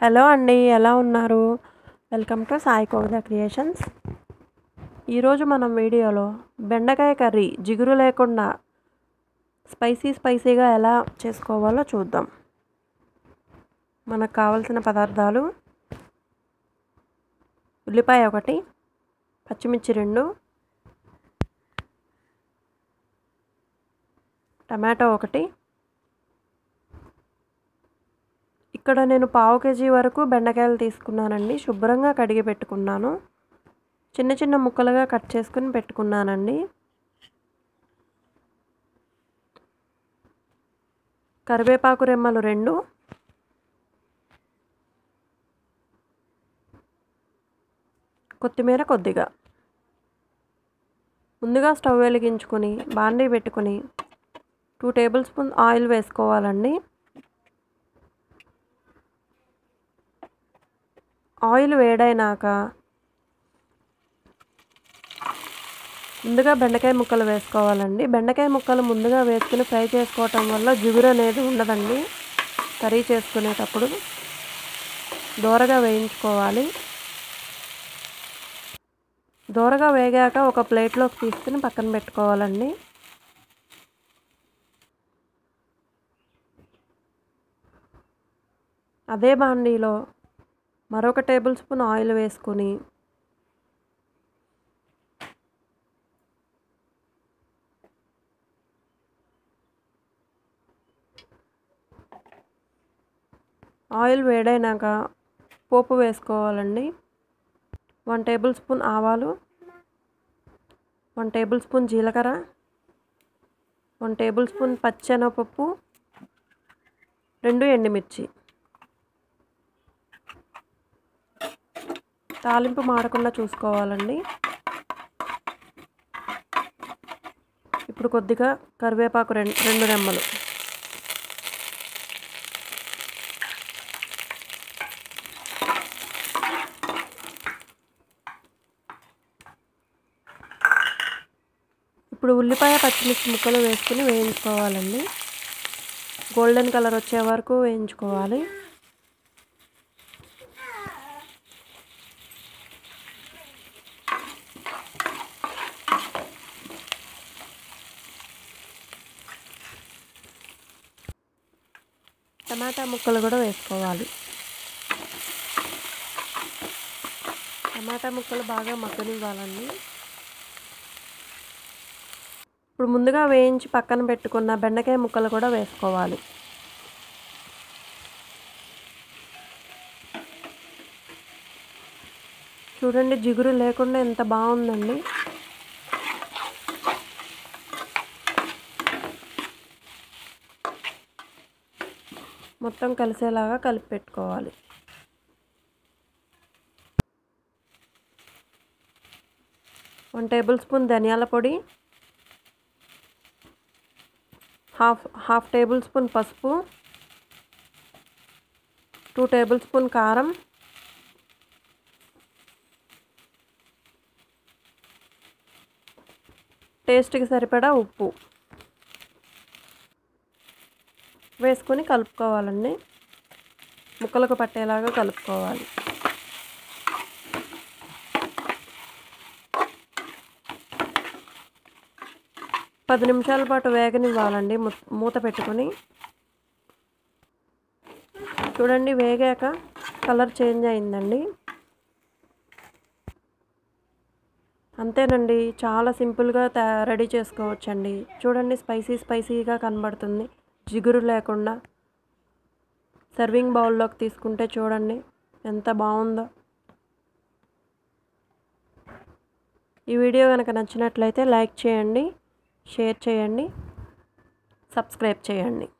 hello అండి ఎలా ఉన్నారు welcome to Sai Kovida creations ఈరోజు మనం వీడియోలో బెండకాయ కర్రీ జిగురు లేకుండా స్పైసీ స్పైసీగా ఎలా చేసుకోవాలో చూద్దాం మనకు కావలసిన పదార్థాలు ఉల్లిపాయ ఒకటి పచ్చిమిర్చి రెండు టమాటో ఒకటి ఇక్కడ నేను పావు కేజీ వరకు బెండకాయలు తీసుకున్నానండి శుభ్రంగా కడిగి పెట్టుకున్నాను చిన్న చిన్న ముక్కలుగా కట్ చేసుకుని పెట్టుకున్నానండి కరివేపాకు రెమ్మలు రెండు కొత్తిమీర కొద్దిగా ముందుగా స్టవ్ వెలిగించుకొని బాండీ పెట్టుకొని టూ టేబుల్ స్పూన్ ఆయిల్ వేసుకోవాలండి ఆయిల్ వేడైనాక ముందుగా బెండకాయ ముక్కలు వేసుకోవాలండి బెండకాయ ముక్కలు ముందుగా వేసుకుని ఫ్రై చేసుకోవటం వల్ల జిగురు అనేది ఉండదండి కర్రీ చేసుకునేటప్పుడు దూరగా వేయించుకోవాలి దూరగా వేగాక ఒక ప్లేట్లోకి తీసుకుని పక్కన పెట్టుకోవాలండి అదే బాండీలో మరొక టేబుల్ స్పూన్ ఆయిల్ వేసుకొని ఆయిల్ వేడైనాక పోపు వేసుకోవాలండి వన్ టేబుల్ స్పూన్ ఆవాలు వన్ టేబుల్ స్పూన్ జీలకర్ర వన్ టేబుల్ స్పూన్ పచ్చెనపప్పు రెండు ఎండుమిర్చి తాలింపు మాడకుండా చూసుకోవాలండి ఇప్పుడు కొద్దిగా కరివేపాకు రెండు రెండు రెమ్మలు ఇప్పుడు ఉల్లిపాయ పచ్చిమిర్చి ముక్కలు వేసుకుని వేయించుకోవాలండి గోల్డెన్ కలర్ వచ్చే వరకు వేయించుకోవాలి టమాటా ముక్కలు కూడా వేసుకోవాలి టమాటా ముక్కలు బాగా మగ్గనివ్వాలండి ఇప్పుడు ముందుగా వేయించి పక్కన పెట్టుకున్న బెండకాయ ముక్కలు కూడా వేసుకోవాలి చూడండి జిగురు లేకుండా ఎంత బాగుందండి మొత్తం కలిసేలాగా కలిపి పెట్టుకోవాలి వన్ టేబుల్ స్పూన్ ధనియాల పొడి హాఫ్ హాఫ్ టేబుల్ స్పూన్ పసుపు టూ టేబుల్ స్పూన్ కారం టేస్ట్కి సరిపడా ఉప్పు వేసుకొని కలుపుకోవాలండి ముక్కలకు పట్టేలాగా కలుపుకోవాలి పది నిమిషాల పాటు వేగనివ్వాలండి మూత పెట్టుకొని చూడండి వేగాక కలర్ చేంజ్ అయిందండి అంతేనండి చాలా సింపుల్గా రెడీ చేసుకోవచ్చండి చూడండి స్పైసీ స్పైసీగా కనబడుతుంది జిగురు లేకుండా సర్వింగ్ బౌల్లోకి తీసుకుంటే చూడండి ఎంత బాగుందో ఈ వీడియో కనుక నచ్చినట్లయితే లైక్ చేయండి షేర్ చేయండి సబ్స్క్రైబ్ చేయండి